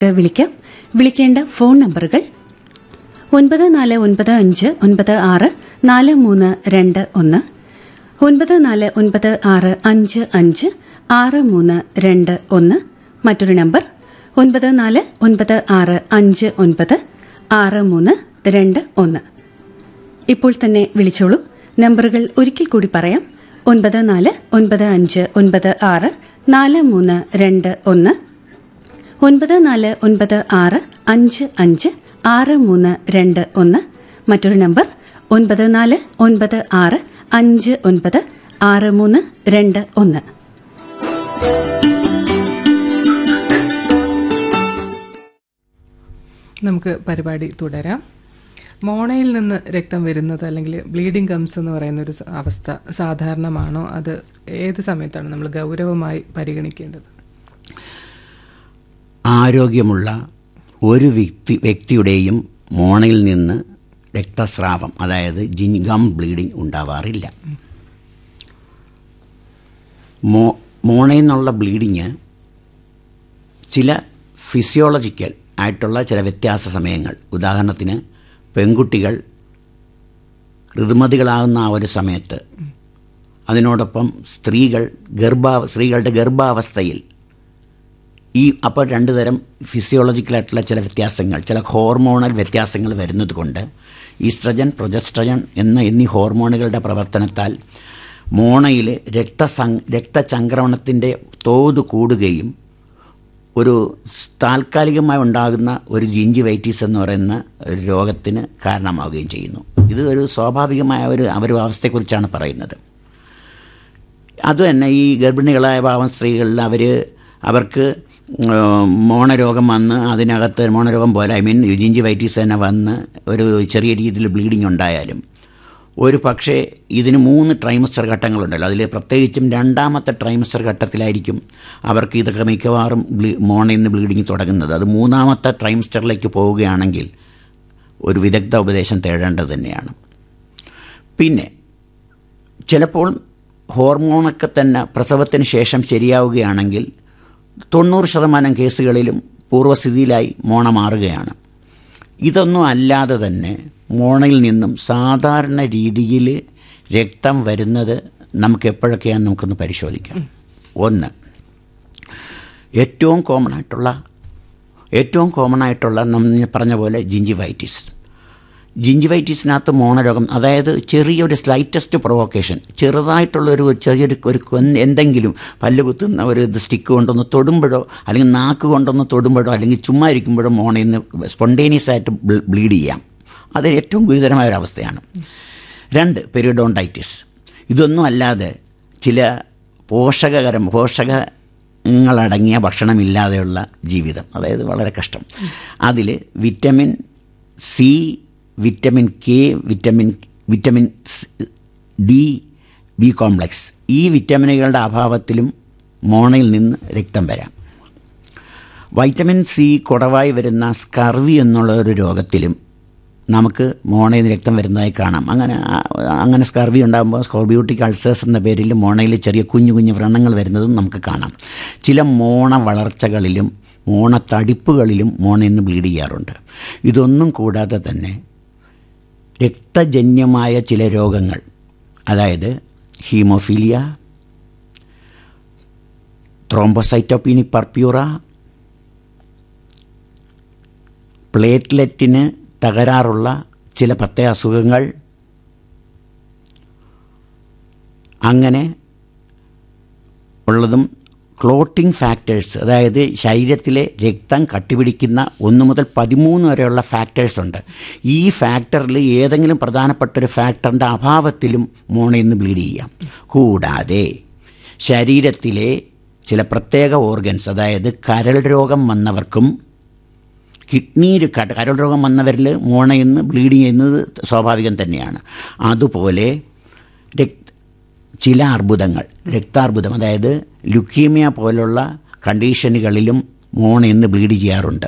വിളിക്കാം വിളിക്കേണ്ട ഫോൺ നമ്പറുകൾ ഒൻപത് നാല് ഒൻപത് അഞ്ച് ഒൻപത് ആറ് നാല് മൂന്ന് രണ്ട് ഒന്ന് ഒൻപത് നാല് ഒൻപത് ആറ് അഞ്ച് അഞ്ച് ആറ് മൂന്ന് രണ്ട് ഒന്ന് മറ്റൊരു നമ്പർ ഒൻപത് നാല് ഒൻപത് ആറ് അഞ്ച് ഒൻപത് ആറ് മൂന്ന് രണ്ട് ഒന്ന് ഇപ്പോൾ തന്നെ വിളിച്ചോളൂ നമ്പറുകൾ ഒരിക്കൽ കൂടി പറയാം ഒൻപത് നാല് ഒൻപത് അഞ്ച് ഒൻപത് ആറ് നാല് മൂന്ന് രണ്ട് ഒന്ന് ഒൻപത് നാല് ഒൻപത് ആറ് അഞ്ച് അഞ്ച് ആറ് മൂന്ന് രണ്ട് ഒന്ന് മറ്റൊരു നമ്പർ ഒൻപത് നാല് ഒൻപത് ആറ് അഞ്ച് ഒൻപത് ആറ് മൂന്ന് രണ്ട് ഒന്ന് നമുക്ക് പരിപാടി തുടരാം മോണയിൽ നിന്ന് രക്തം വരുന്നത് അല്ലെങ്കിൽ ബ്ലീഡിംഗ് ഗംസ് എന്ന് പറയുന്ന ഒരു സ- അവസ്ഥ സാധാരണമാണോ അത് ഏത് സമയത്താണ് നമ്മൾ ഗൗരവമായി പരിഗണിക്കേണ്ടത് ആരോഗ്യമുള്ള ഒരു വ്യക്തി വ്യക്തിയുടെയും മോണയിൽ നിന്ന് രക്തസ്രാവം അതായത് ജിൻ ഗം ബ്ലീഡിംഗ് ഉണ്ടാവാറില്ല മോ മോണയിൽ നിന്നുള്ള ബ്ലീഡിങ് ചില ഫിസിയോളജിക്കൽ ആയിട്ടുള്ള ചില വ്യത്യാസ സമയങ്ങൾ ഉദാഹരണത്തിന് പെൺകുട്ടികൾ ഋതുമതികളാകുന്ന ആ ഒരു സമയത്ത് അതിനോടൊപ്പം സ്ത്രീകൾ ഗർഭാ സ്ത്രീകളുടെ ഗർഭാവസ്ഥയിൽ ഈ അപ്പോൾ രണ്ട് തരം ഫിസിയോളജിക്കലായിട്ടുള്ള ചില വ്യത്യാസങ്ങൾ ചില ഹോർമോണൽ വ്യത്യാസങ്ങൾ വരുന്നത് കൊണ്ട് ഈസ്ട്രജൻ പ്രൊജസ്ട്രജൻ എന്ന എന്നീ ഹോർമോണുകളുടെ പ്രവർത്തനത്താൽ മോണയിൽ രക്തസങ് രക്തചംക്രമണത്തിൻ്റെ തോത് കൂടുകയും ഒരു താൽക്കാലികമായി ഉണ്ടാകുന്ന ഒരു ജിഞ്ചിവൈറ്റീസ് എന്ന് പറയുന്ന ഒരു രോഗത്തിന് കാരണമാവുകയും ചെയ്യുന്നു ഇത് ഒരു സ്വാഭാവികമായ ഒരു ഒരു അവസ്ഥയെക്കുറിച്ചാണ് പറയുന്നത് അതുതന്നെ ഈ ഗർഭിണികളായ പാവം സ്ത്രീകളിൽ അവർ അവർക്ക് ഉം, മോണരോഗം വന്ന് അതിനകത്ത് മോണരോഗം പോലെ ഐ മീൻ യുജിഞ്ചിവൈറ്റീസ് തന്നെ വന്ന് ഒരു ചെറിയ രീതിയിൽ ബ്ലീഡിംഗ് ഉണ്ടായാലും ഒരു പക്ഷേ ഇതിന് മൂന്ന് ട്രൈമസ്റ്റർ ഘട്ടങ്ങളുണ്ടല്ലോ അതിൽ പ്രത്യേകിച്ചും രണ്ടാമത്തെ ട്രൈമസ്റ്റർ ഘട്ടത്തിലായിരിക്കും അവർക്ക് ഇതൊക്കെ മിക്കവാറും ബ്ലീ മോണയിൽ നിന്ന് ബ്ലീഡിങ് തുടങ്ങുന്നത് അത് മൂന്നാമത്തെ ട്രൈമസ്റ്ററിലേക്ക് പോവുകയാണെങ്കിൽ ഒരു വിദഗ്ധ ഉപദേശം തേടേണ്ടത് തന്നെയാണ് പിന്നെ ചിലപ്പോൾ ഹോർമോണൊക്കെ തന്നെ പ്രസവത്തിന് ശേഷം ശരിയാവുകയാണെങ്കിൽ തൊണ്ണൂറ് ശതമാനം കേസുകളിലും പൂർവ്വസ്ഥിതിയിലായി മോണ മാറുകയാണ് ഇതൊന്നും അല്ലാതെ തന്നെ മോണയിൽ നിന്നും സാധാരണ രീതിയിൽ രക്തം വരുന്നത് നമുക്ക് എപ്പോഴൊക്കെയാണെന്ന് നമുക്കൊന്ന് പരിശോധിക്കാം ഒന്ന് ഏറ്റവും കോമൺ ആയിട്ടുള്ള ഏറ്റവും കോമൺ ആയിട്ടുള്ള നമ്മൾ പറഞ്ഞ പോലെ ജിഞ്ചിവൈറ്റിസ് ജിഞ്ചിവൈറ്റിസിനകത്ത് മോണരോഗം അതായത് ചെറിയൊരു സ്ലൈറ്റസ്റ്റ് പ്രൊവോക്കേഷൻ ചെറുതായിട്ടുള്ള ഒരു ചെറിയൊരു ഒരു കൊൻ- എന്തെങ്കിലും പല്ല് കുത്തുന്ന ഒരു ഇത് സ്റ്റിക്ക് കൊണ്ടൊന്ന് തൊടുമ്പോഴോ അല്ലെങ്കിൽ നാക്ക് കൊണ്ടൊന്ന് തൊടുമ്പോഴോ അല്ലെങ്കിൽ ചുമ്മാ ഇരിക്കുമ്പോഴോ മോണയിൽ നിന്ന് സ്പോണ്ടേനിയസ് ആയിട്ട് ബ്ല- ബ്ലീഡ് ചെയ്യാം അത് ഏറ്റവും ഗുരുതരമായ ഒരു അവസ്ഥയാണ് രണ്ട് പെരിഡോണ്ടൈറ്റിസ് ഇതൊന്നും അല്ലാതെ ചില പോഷകകരം പോഷകങ്ങളടങ്ങിയ ഭക്ഷണമില്ലാതെയുള്ള ജീവിതം അതായത് വളരെ കഷ്ടം അതിൽ vitamin C vitamin K vitamin vitamin സ്- ഡി ബി കോംപ്ലക്സ് ഈ വിറ്റമിനുകളുടെ അഭാവത്തിലും മോണയിൽ നിന്ന് രക്തം വരാം വൈറ്റമിൻ സി കുറവായി വരുന്ന സ്കർവി എന്നുള്ള ഒരു രോഗത്തിലും നമുക്ക് മോണയിൽ നിന്ന് രക്തം വരുന്നതായി കാണാം അങ്ങനെ ആ- അങ്ങനെ സ്കർവി ഉണ്ടാകുമ്പോൾ സ്കോർബ്യൂട്ടിക് അൾസേഴ്സ് എന്ന പേരിൽ മോണയിൽ ചെറിയ കുഞ്ഞു കുഞ്ഞു വ്രണങ്ങൾ വരുന്നതും നമുക്ക് കാണാം ചില മോണ വളർച്ചകളിലും മോണ തടിപ്പുകളിലും മോണയിൽ നിന്ന് ബ്ലീഡ് ചെയ്യാറുണ്ട് ഇതൊന്നും കൂടാതെ തന്നെ രക്തജന്യമായ ചില രോഗങ്ങൾ അതായത് ഹീമോഫീലിയ ത്രോംബോസൈറ്റോപീനി പർപ്യൂറ പ്ലേറ്റ്ലെറ്റിന് തകരാറുള്ള ചില പ്രത്യേക അസുഖങ്ങൾ അങ്ങനെ ഉള്ളതും ക്ലോട്ടിംഗ് ഫാക്ടേഴ്സ് അതായത് ശരീരത്തിലെ രക്തം കട്ടിപിടിക്കുന്ന ഒന്ന് മുതൽ പതിമൂന്ന് വരെയുള്ള ഫാക്ടേഴ്സ് ഉണ്ട് ഈ ഫാക്ടറിൽ ഏതെങ്കിലും പ്രധാനപ്പെട്ട ഒരു ഫാക്ടറിൻ്റെ അഭാവത്തിലും മോണയിൽ നിന്ന് ബ്ലീഡ് ചെയ്യാം കൂടാതെ ശരീരത്തിലെ ചില പ്രത്യേക ഓർഗൻസ് അതായത് കരൾ രോഗം വന്നവർക്കും കിഡ്നിയിൽ ക- കരൾ രോഗം വന്നവരിൽ മോണയിൽ നിന്ന് ബ്ലീഡ് ചെയ്യുന്നത് സ്വാഭാവികം തന്നെയാണ് അതുപോലെ രക് ചില അർബുദങ്ങൾ രക്താർബുദം അതായത് ലുക്കീമിയ പോലുള്ള കണ്ടീഷനുകളിലും മോണയിൽ നിന്ന് ബ്ലീഡ് ചെയ്യാറുണ്ട്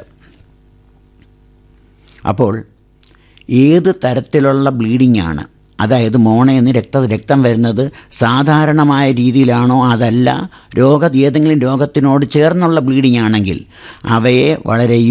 അപ്പോൾ ഏത് തരത്തിലുള്ള ബ്ലീഡിംഗ് ആണ് അതായത് മോണയിൽ നിന്ന് രക്ത രക്തം വരുന്നത് സാധാരണമായ രീതിയിലാണോ അതല്ല രോഗ ഏതെങ്കിലും രോഗത്തിനോട് ചേർന്നുള്ള ബ്ലീഡിംഗ് ആണെങ്കിൽ അവയെ വളരെ